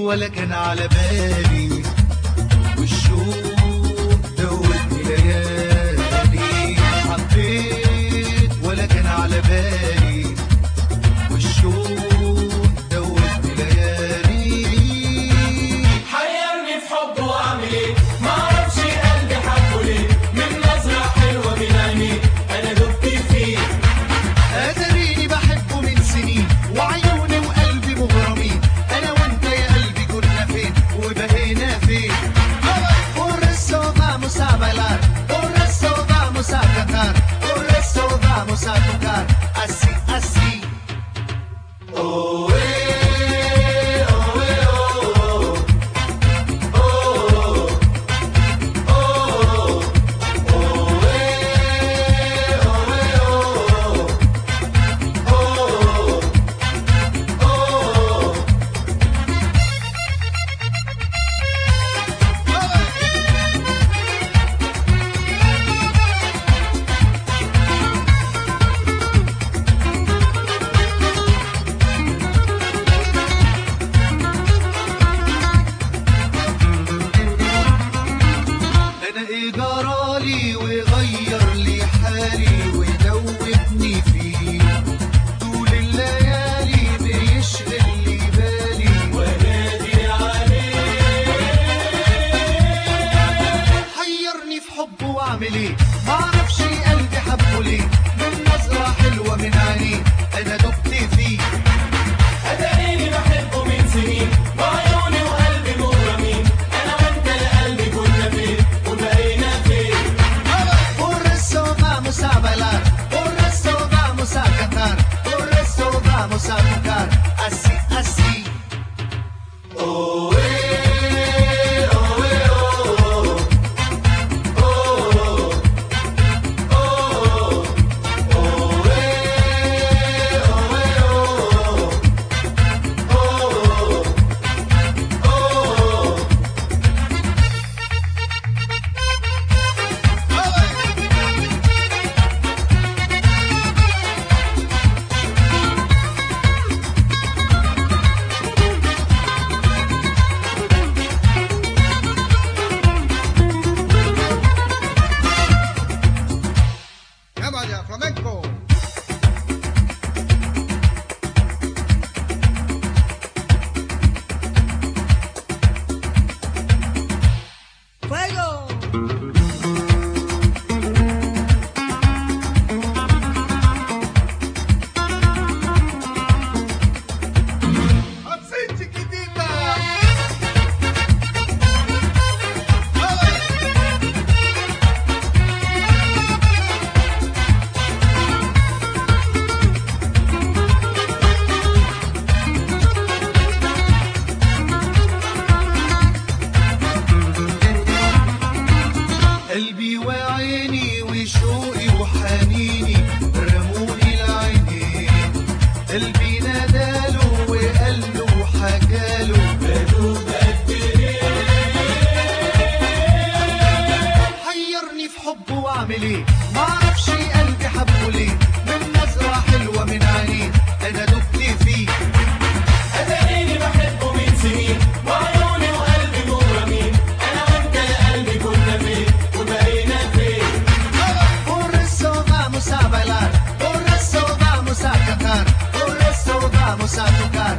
ولا كان على بالي والشوق دوتني ليالي حبيت ولا كان على بالي والشوق دوتني ليالي حيرني في حبه واعمل ايه ما اعرفش قلبي حبه ليه من نظرة حلوة من عينيه انا دبت فيه اتريني بحبه من سنين وعيوني وقلبي مغرمين انا وانت يا قلبي كنا فين وبقينا فين Por eso vamos a bailar, por eso vamos a cantar, por eso vamos a tocar, así, así. Oh, eh, oh, eh, oh, oh, oh, oh, oh, eh, oh, eh, oh. انا ايه جرالي وغير لي حالي ودوبني فيه طول الليالي بيشغل لي بالي ونادي عليه حيرني في حبه واعمل ايه معرفش قلبي حبه ليه من نظرة حلوة من عينيه انا دبت فيه اتاريني بحبه من سنين وعيوني وقلبي مغرمين انا وانت يا قلبي كنا فين وبقينا فين Por eso vamos a bailar, por eso vamos a cantar, por eso vamos a tocar, así, así. Oh, eh, oh, eh, oh, oh, oh, oh, oh, eh, oh, eh, oh, oh, oh. Vaya, flamenco. Así, chiquitita. قلبي وعيني وشوقي وحنيني رموني العينين قلبي ناداله وقال له وحكاله بدوب قد ايه حيرني في حبه واعمل ايه معرفش قلبي حبه ليه من نظرة حلوة من عينيه انا دبت فيه اتاريني بحبه من سنين وعيوني وقلبي مغرمين انا وانت يا قلبي كنا فين وبقينا فين Por eso vamos a bailar, por eso vamos a cantar, por eso vamos a tocar,